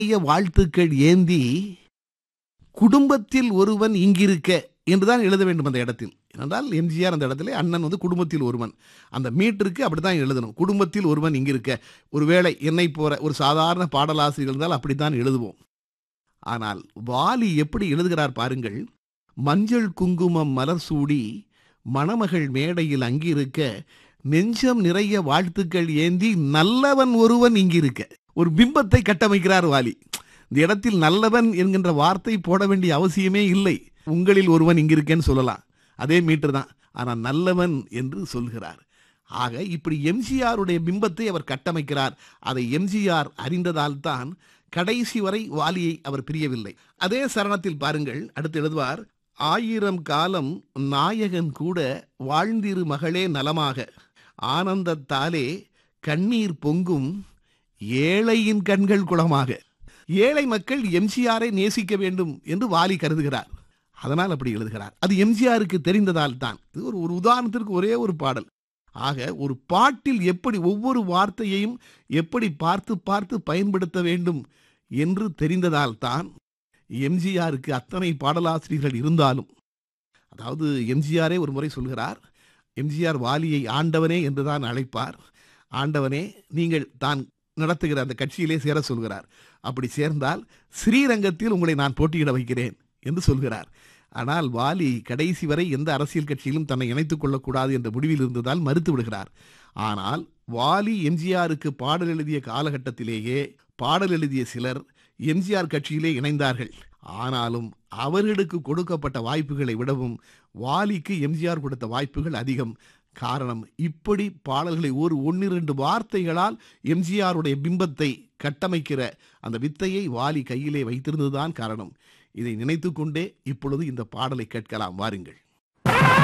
நிறைய வாழ்த்துக்கள் ஏந்தி குடும்பத்தில் ஒருவன் இங்கிருக்க என்றுதான் எழுத வேண்டும் அந்த இடத்தில் என்றால் எம்ஜிஆர் அந்த இடத்துல அண்ணன் வந்து குடும்பத்தில் ஒருவன் அந்த மீட்டருக்கு அப்படித்தான் எழுதணும் குடும்பத்தில் ஒருவன் இங்கிருக்க ஒருவேளை என்னை போற ஒரு சாதாரண பாடலாசிரியர் இருந்தால் அப்படித்தான் எழுதுவோம் ஆனால் வாலி எப்படி எழுதுகிறார் பாருங்கள் மஞ்சள் குங்குமம் மலர் சூடி மணமகள் மேடையில் அங்கிருக்க நெஞ்சம் நிறைய வாழ்த்துக்கள் ஏந்தி நல்லவன் ஒருவன் இங்கிருக்க ஒரு பிம்பத்தை கட்டமைக்கிறார் வாலி இந்த இடத்தில் நல்லவன் என்கின்ற வார்த்தை போட வேண்டிய அவசியமே இல்லை உங்களில் ஒருவன் இங்கிருக்கேன்னு சொல்லலாம் அதே மீட்டர் தான் ஆனால் நல்லவன் என்று சொல்கிறார் ஆக இப்படி எம்ஜிஆருடைய பிம்பத்தை அவர் கட்டமைக்கிறார் அதை எம்ஜிஆர் அறிந்ததால் தான் கடைசி வரை வாலியை அவர் பிரியவில்லை அதே சரணத்தில் பாருங்கள் அடுத்து எழுதுவார் ஆயிரம் காலம் நாயகன் கூட வாழ்ந்திரு மகளே நலமாக ஆனந்தத்தாலே கண்ணீர் பொங்கும் ஏழையின் கண்கள் குளமாக ஏழை மக்கள் எம்ஜிஆரை நேசிக்க வேண்டும் என்று வாலி கருதுகிறார் அதனால் அப்படி எழுதுகிறார் அது எம்ஜிஆருக்கு தெரிந்ததால் தான் இது ஒரு ஒரு உதாரணத்திற்கு ஒரே ஒரு பாடல் ஆக ஒரு பாட்டில் எப்படி ஒவ்வொரு வார்த்தையையும் எப்படி பார்த்து பார்த்து பயன்படுத்த வேண்டும் என்று தெரிந்ததால் தான் எம்ஜிஆருக்கு அத்தனை பாடலாசிரியர்கள் இருந்தாலும் அதாவது எம்ஜிஆரே ஒரு முறை சொல்கிறார் எம்ஜிஆர் வாலியை ஆண்டவனே என்று தான் அழைப்பார் ஆண்டவனே நீங்கள் தான் நடத்துகிற அந்த கட்சியிலே சேர சொல்கிறார் அப்படி சேர்ந்தால் ஸ்ரீரங்கத்தில் உங்களை நான் போட்டியிட வைக்கிறேன் என்று சொல்கிறார் ஆனால் வாலி கடைசி வரை எந்த அரசியல் கட்சியிலும் தன்னை இணைத்துக் கொள்ளக்கூடாது என்ற முடிவில் இருந்ததால் மறுத்து விடுகிறார் ஆனால் வாலி எம்ஜிஆருக்கு பாடல் எழுதிய காலகட்டத்திலேயே பாடல் எழுதிய சிலர் எம்ஜிஆர் கட்சியிலே இணைந்தார்கள் ஆனாலும் அவர்களுக்கு கொடுக்கப்பட்ட வாய்ப்புகளை விடவும் வாலிக்கு எம்ஜிஆர் கொடுத்த வாய்ப்புகள் அதிகம் காரணம் இப்படி பாடல்களை ஒரு ஒன்னிரண்டு வார்த்தைகளால் எம்ஜிஆருடைய பிம்பத்தை கட்டமைக்கிற அந்த வித்தையை வாலி கையிலே வைத்திருந்ததுதான் காரணம் இதை நினைத்துக்கொண்டே இப்பொழுது இந்த பாடலை கேட்கலாம் வாருங்கள்